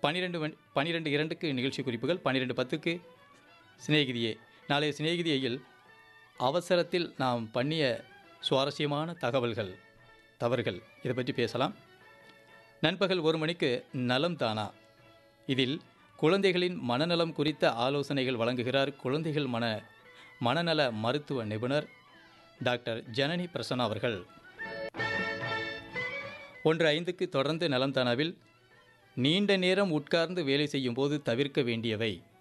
பன்னிரெண்டு மணி பன்னிரெண்டு இரண்டுக்கு நிகழ்ச்சி குறிப்புகள் பன்னிரெண்டு பத்துக்கு சிநேகிதியே நாளைய சிநேகிதியில் அவசரத்தில் நாம் பண்ணிய சுவாரஸ்யமான தகவல்கள் தவறுகள் இதை பற்றி பேசலாம் நண்பகல் ஒரு மணிக்கு நலம் தானா இதில் குழந்தைகளின் மனநலம் குறித்த ஆலோசனைகள் வழங்குகிறார் குழந்தைகள் மன மனநல மருத்துவ நிபுணர் டாக்டர் ஜனனி பிரசன்னா அவர்கள் ஒன்று ஐந்துக்கு தொடர்ந்து நலம் தானாவில் நீண்ட நேரம் உட்கார்ந்து வேலை செய்யும் போது தவிர்க்க வேண்டியவை